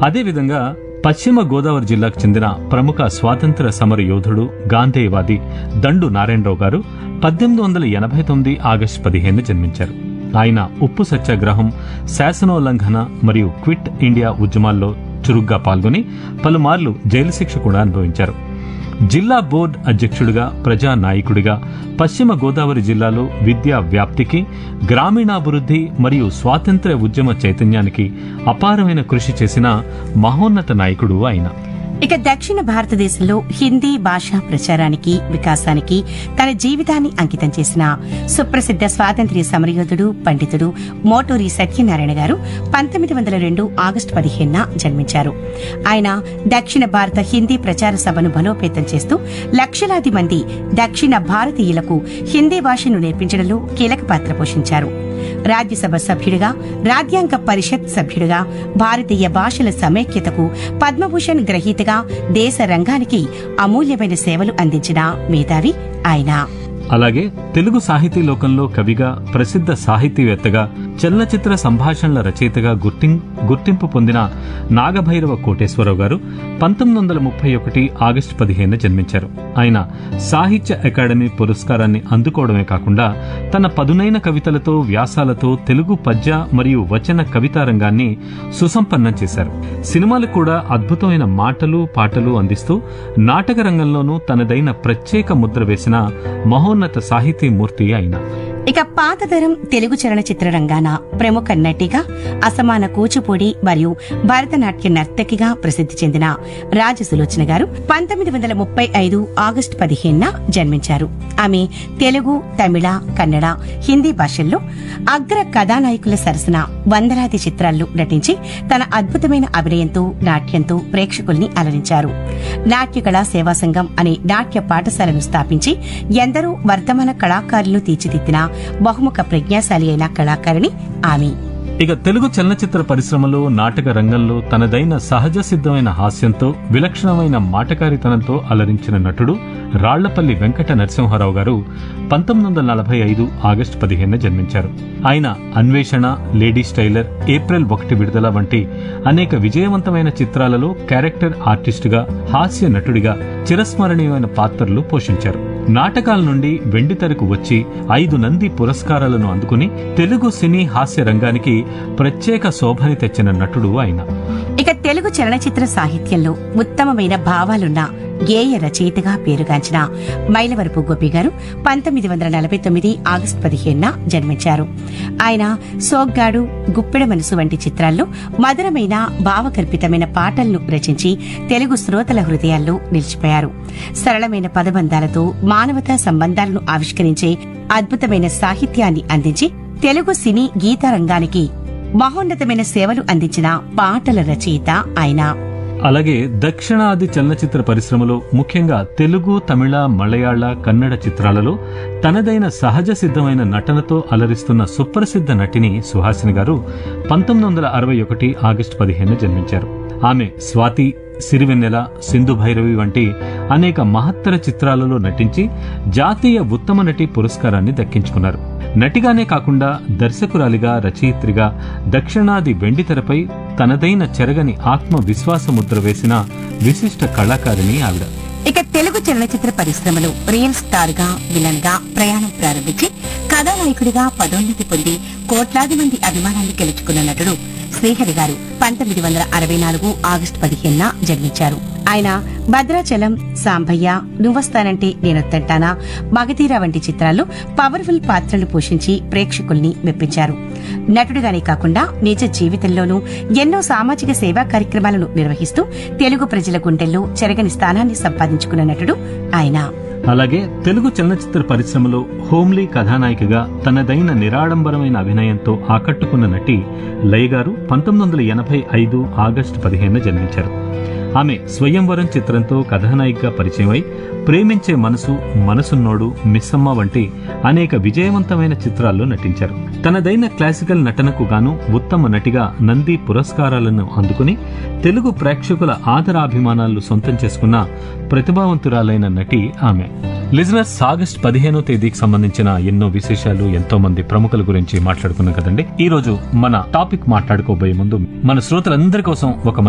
అదేవిధంగా పశ్చిమ గోదావరి జిల్లాకు చెందిన ప్రముఖ స్వాతంత్ర సమర యోధుడు గాంధేయవాది దండు నారాయణరావు గారు పద్దెనిమిది వందల ఎనభై తొమ్మిది ఆగస్టు పదిహేను జన్మించారు ఆయన ఉప్పు సత్యాగ్రహం శాసనోల్లంఘన మరియు క్విట్ ఇండియా ఉద్యమాల్లో చురుగ్గా పాల్గొని పలుమార్లు జైలు శిక్ష కూడా అనుభవించారు జిల్లా బోర్డు అధ్యక్షుడిగా ప్రజా నాయకుడిగా పశ్చిమ గోదావరి జిల్లాలో విద్యా వ్యాప్తికి గ్రామీణాభివృద్ధి మరియు స్వాతంత్ర్య ఉద్యమ చైతన్యానికి అపారమైన కృషి చేసిన మహోన్నత నాయకుడు ఆయన ఇక దక్షిణ భారతదేశంలో హిందీ భాషా ప్రచారానికి వికాసానికి తన జీవితాన్ని అంకితం చేసిన సుప్రసిద్ధ స్వాతంత్ర్య సమరయోధుడు పండితుడు మోటూరి సత్యనారాయణ గారు పంతొమ్మిది వందల రెండు ఆగస్టు పదిహేనున జన్మించారు ఆయన దక్షిణ భారత హిందీ ప్రచార సభను బలోపేతం చేస్తూ లక్షలాది మంది దక్షిణ భారతీయులకు హిందీ భాషను నేర్పించడంలో కీలక పాత్ర పోషించారు రాజ్యసభ సభ్యుడిగా రాజ్యాంగ పరిషత్ సభ్యుడిగా భారతీయ భాషల సమైక్యతకు పద్మభూషణ్ గ్రహీతగా దేశ రంగానికి అమూల్యమైన సేవలు అందించిన మేధావి ఆయన అలాగే తెలుగు సాహితీ లోకంలో కవిగా ప్రసిద్ధ సాహితీవేత్తగా చలనచిత్ర సంభాషణల రచయితగా గుర్తిం గుర్తింపు పొందిన నాగభైరవ కోటేశ్వరరావు గారు పంతొమ్మిది వందల ముప్పై ఒకటి ఆగస్టు పదిహేను జన్మించారు ఆయన సాహిత్య అకాడమీ పురస్కారాన్ని అందుకోవడమే కాకుండా తన పదునైన కవితలతో వ్యాసాలతో తెలుగు పద్య మరియు వచన కవితా రంగాన్ని సుసంపన్నం చేశారు సినిమాలకు కూడా అద్భుతమైన మాటలు పాటలు అందిస్తూ నాటక రంగంలోనూ తనదైన ప్రత్యేక ముద్ర వేసిన మహోన్నత సాహితీ మూర్తి ఆయన ఇక పాతతరం తెలుగు చలనచిత్ర రంగాన ప్రముఖ నటిగా అసమాన కూచిపూడి మరియు భరతనాట్య నర్తకిగా ప్రసిద్ధి చెందిన రాజసులోచన గారు పంతొమ్మిది వందల ముప్పై ఐదు ఆగస్టు పదిహేనున జన్మించారు ఆమె తెలుగు తమిళ కన్నడ హిందీ భాషల్లో అగ్ర కథానాయకుల సరసన వందలాది చిత్రాల్లో నటించి తన అద్భుతమైన అభినయంతో నాట్యంతో ప్రేక్షకుల్ని అలరించారు నాట్య కళా సేవా సంఘం అనే నాట్య పాఠశాలను స్థాపించి ఎందరో వర్ధమాన కళాకారులను తీర్చిదిద్దిన బహుముఖ ప్రజ్ఞాశాలి అయిన కళాకారిణి ఆమె ఇక తెలుగు చలనచిత్ర పరిశ్రమలో నాటక రంగంలో తనదైన సహజ సిద్ధమైన హాస్యంతో విలక్షణమైన మాటకారితనంతో అలరించిన నటుడు రాళ్లపల్లి వెంకట నరసింహారావు గారు పంతొమ్మిది వందల నలభై ఐదు ఆగస్టు పదిహేను జన్మించారు ఆయన అన్వేషణ లేడీస్ టైలర్ ఏప్రిల్ ఒకటి విడుదల వంటి అనేక విజయవంతమైన చిత్రాలలో క్యారెక్టర్ ఆర్టిస్టుగా హాస్య నటుడిగా చిరస్మరణీయమైన పాత్రలు పోషించారు నాటకాల నుండి వెండితెరకు వచ్చి ఐదు నంది పురస్కారాలను అందుకుని తెలుగు సినీ హాస్య రంగానికి ప్రత్యేక శోభని తెచ్చిన నటుడు ఆయన ఇక తెలుగు చలనచిత్ర సాహిత్యంలో ఉత్తమమైన భావాలున్న గేయ రచయితగా పేరుగాంచిన మైలవరపు గోపి గారు పంతొమ్మిది వందల నలభై తొమ్మిది ఆగస్టు పదిహేనున జన్మించారు ఆయన సోగ్గాడు గుప్పెడ మనసు వంటి చిత్రాల్లో మధురమైన భావకల్పితమైన పాటలను రచించి తెలుగు శ్రోతల హృదయాల్లో నిలిచిపోయారు సరళమైన పదబంధాలతో మానవతా సంబంధాలను ఆవిష్కరించే అద్భుతమైన సాహిత్యాన్ని అందించి తెలుగు సినీ గీత రంగానికి మహోన్నతమైన సేవలు అందించిన పాటల రచయిత ఆయన అలాగే దక్షిణాది చలనచిత్ర పరిశ్రమలో ముఖ్యంగా తెలుగు తమిళ మలయాళ కన్నడ చిత్రాలలో తనదైన సహజ సిద్ధమైన నటనతో అలరిస్తున్న సుప్రసిద్ధ నటిని సుహాసిని గారు పంతొమ్మిది వందల అరవై ఒకటి ఆగస్టు పదిహేను జన్మించారు ఆమె స్వాతి సిరివెన్నెల సింధు భైరవి వంటి అనేక మహత్తర చిత్రాలలో నటించి జాతీయ ఉత్తమ నటి పురస్కారాన్ని దక్కించుకున్నారు నటిగానే కాకుండా దర్శకురాలిగా రచయిత్రిగా దక్షిణాది వెండితెరపై తనదైన చెరగని ఆత్మ విశ్వాస ముద్ర వేసిన విశిష్ట కళాకారిణి ఆవిడ ఇక తెలుగు చలనచిత్ర పరిశ్రమలో రియల్ స్టార్ గా విలన్ గా ప్రయాణం ప్రారంభించి కథానాయకుడిగా పదోన్నతి పొంది కోట్లాది మంది అభిమానాన్ని గెలుచుకున్న నటుడు శ్రీహరి గారు పంతొమ్మిది వందల అరవై నాలుగు ఆగస్టు పదిహేనున జన్మించారు ఆయన భద్రాచలం సాంభయ్య నువ్వస్తానంటే నేనొత్తంటానా మగధీర వంటి చిత్రాల్లో పవర్ఫుల్ పాత్రలు పోషించి ప్రేక్షకుల్ని మెప్పించారు నటుడిగానే కాకుండా నిజ జీవితంలోనూ ఎన్నో సామాజిక సేవా కార్యక్రమాలను నిర్వహిస్తూ తెలుగు ప్రజల గుండెల్లో చెరగని స్థానాన్ని సంపాదించుకున్న నటుడు ఆయన అలాగే తెలుగు చలనచిత్ర పరిశ్రమలో హోమ్లీ కథానాయికగా తనదైన నిరాడంబరమైన అభినయంతో ఆకట్టుకున్న నటి లయ గారు పంతొమ్మిది వందల ఎనభై ఐదు ఆగస్టు పదిహేను జన్మించారు ఆమె స్వయంవరం చిత్రంతో కథానాయికగా పరిచయమై ప్రేమించే మనసు మనసున్నోడు మిస్సమ్మ వంటి అనేక విజయవంతమైన చిత్రాల్లో నటించారు తనదైన క్లాసికల్ నటనకు గాను ఉత్తమ నటిగా నంది పురస్కారాలను అందుకుని తెలుగు ప్రేక్షకుల ఆదరాభిమానాలు సొంతం చేసుకున్న ప్రతిభావంతురాలైన నటి ఆమె లిజనర్స్ ఆగస్ట్ పదిహేనో తేదీకి సంబంధించిన ఎన్నో విశేషాలు ఎంతో మంది ప్రముఖుల గురించి మాట్లాడుకున్నాం కదండి ఈ రోజు మన టాపిక్ మాట్లాడుకోబోయే ముందు మన శ్రోతలందరి కోసం ఒక